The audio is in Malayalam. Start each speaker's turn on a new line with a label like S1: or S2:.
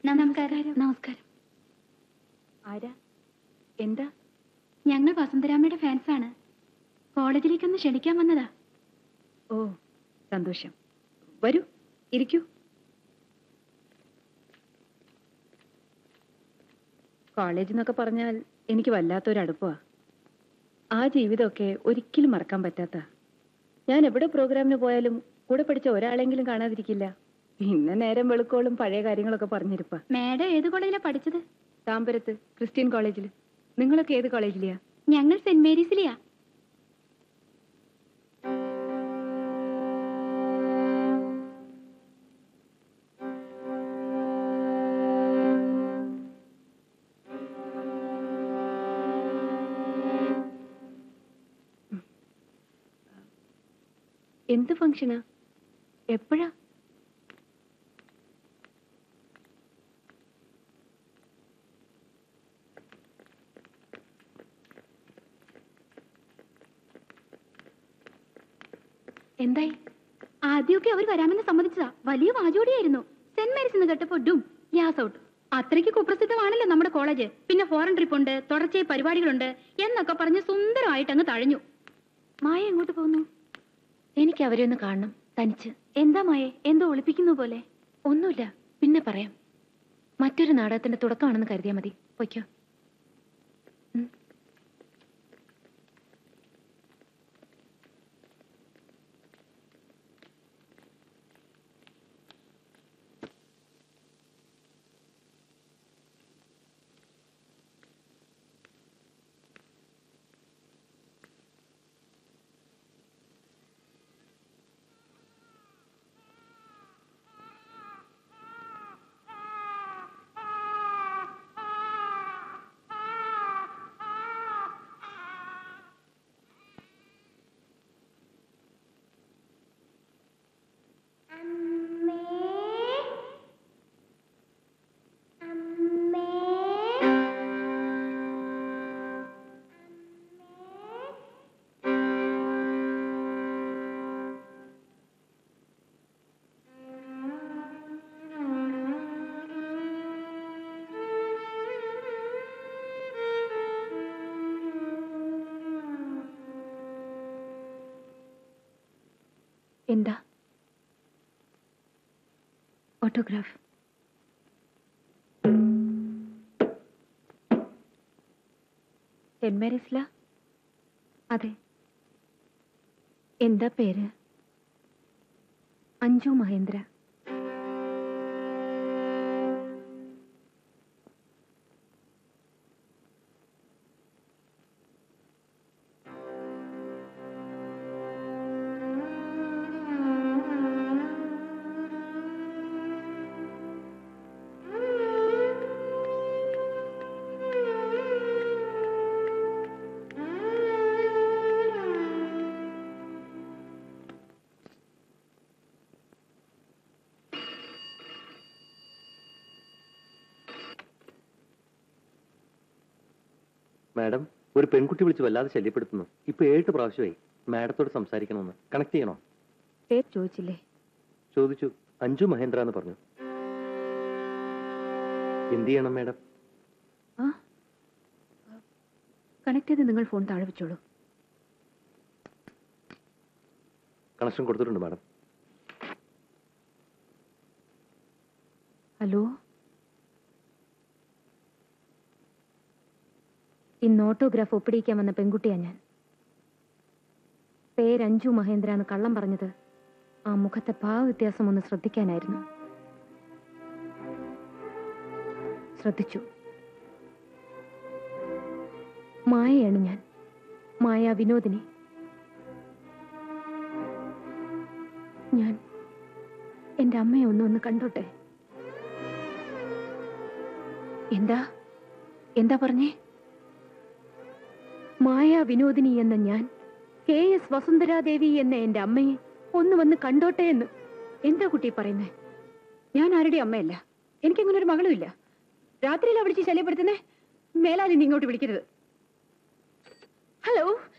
S1: നമസ്കാരം നമസ്കാരം
S2: ആരാ എന്താ
S1: ഞങ്ങൾ വസുന്ധരാമയുടെ ഫാൻസാണ് കോളേജിലേക്കൊന്ന് ക്ഷണിക്കാൻ വന്നതാ
S2: ഓ സന്തോഷം വരൂ ഇരിക്കൂ കോളേജ് എന്നൊക്കെ പറഞ്ഞാൽ എനിക്ക് വല്ലാത്തൊരു അടുപ്പമാ ആ ജീവിതമൊക്കെ ഒരിക്കലും മറക്കാൻ പറ്റാത്ത ഞാൻ എവിടെ പ്രോഗ്രാമിന് പോയാലും കൂടെ പഠിച്ച ഒരാളെങ്കിലും കാണാതിരിക്കില്ല പിന്നെ നേരം വെളുക്കോളും പഴയ കാര്യങ്ങളൊക്കെ പറഞ്ഞിരിപ്പ
S1: മേഡം ഏത് കോളേജിലാ പഠിച്ചത്
S2: താമ്പരത്ത് ക്രിസ്ത്യൻ കോളേജിൽ നിങ്ങളൊക്കെ ഏത് കോളേജിലെയാ
S1: ഞങ്ങൾ സെന്റ് മേരീസിലെയാ
S2: എന്ത് ഫംഗ്ഷനാ എപ്പോഴാ
S1: എന്തായി ആദ്യമൊക്കെ അവർ വരാമെന്ന് സമ്മതിച്ചതാ വലിയ വാചോടിയായിരുന്നു സെന്റ് മേരീസ് എന്ന് കേട്ടപ്പോ ഡും ഗ്യാസ് ഔട്ട് അത്രയ്ക്ക് കുപ്രസിദ്ധമാണല്ലോ നമ്മുടെ കോളേജ് പിന്നെ ഫോറിൻ ട്രിപ്പ് ഉണ്ട് തുടർച്ചയായി പരിപാടികളുണ്ട് എന്നൊക്കെ പറഞ്ഞ് സുന്ദരമായിട്ട് അങ്ങ് തഴഞ്ഞു മായ എങ്ങോട്ട് പോകുന്നു
S2: എനിക്ക് അവരെ ഒന്ന് കാണണം തനിച്ച്
S1: എന്താ മായെ എന്തോ ഒളിപ്പിക്കുന്നു പോലെ
S2: ഒന്നുമില്ല പിന്നെ പറയാം മറ്റൊരു നാടകത്തിന്റെ തുടക്കമാണെന്ന് കരുതിയാ മതി പൊയ്ക്കോ ഉം. എന്താ ഓട്ടോഗ്രാഫ് സെന്റ് അതെ എന്താ പേര് അഞ്ജു മഹേന്ദ്ര
S3: മാഡം ഒരു പെൺകുട്ടി വിളിച്ച് വല്ലാതെ ശല്യപ്പെടുത്തുന്നു ഇപ്പൊ ഏഴ് പ്രാവശ്യമായി മാഡത്തോട് സംസാരിക്കണമെന്ന് കണക്ട് ചെയ്യണോ
S2: പേര് ചോദിച്ചില്ലേ
S3: ചോദിച്ചു അഞ്ജു മഹേന്ദ്ര എന്ന് പറഞ്ഞു എന്ത് ചെയ്യണം മാഡം
S2: ആ കണക്ട് ചെയ്ത് നിങ്ങൾ ഫോൺ താഴെ വെച്ചോളൂ
S3: കണക്ഷൻ കൊടുത്തിട്ടുണ്ട് മാഡം
S2: ഹലോ ഇന്ന് ഓട്ടോഗ്രാഫ് ഒപ്പിടിക്കാൻ വന്ന പെൺകുട്ടിയാ ഞാൻ പേര് അഞ്ജു മഹേന്ദ്ര എന്ന് കള്ളം പറഞ്ഞത് ആ മുഖത്തെ ഭാവ വ്യത്യാസം ഒന്ന് ശ്രദ്ധിക്കാനായിരുന്നു ശ്രദ്ധിച്ചു മായയാണ് ഞാൻ മായ വിനോദിനി ഞാൻ എന്റെ അമ്മയെ ഒന്ന് ഒന്ന് കണ്ടോട്ടെ എന്താ എന്താ പറഞ്ഞേ മായ വിനോദിനി എന്ന ഞാൻ കെ എസ് വസുന്ധരാദേവി എന്ന എന്റെ അമ്മയെ ഒന്ന് വന്ന് കണ്ടോട്ടെ എന്ന് എന്താ കുട്ടി പറയുന്നേ ഞാൻ ആരുടെ അമ്മയല്ല എനിക്കങ്ങനെ ഒരു മകളുമില്ല രാത്രിയിലാ വിളിച്ച് ശല്യപ്പെടുത്തുന്നേ മേലാലി നീ ഇങ്ങോട്ട് വിളിക്കരുത് ഹലോ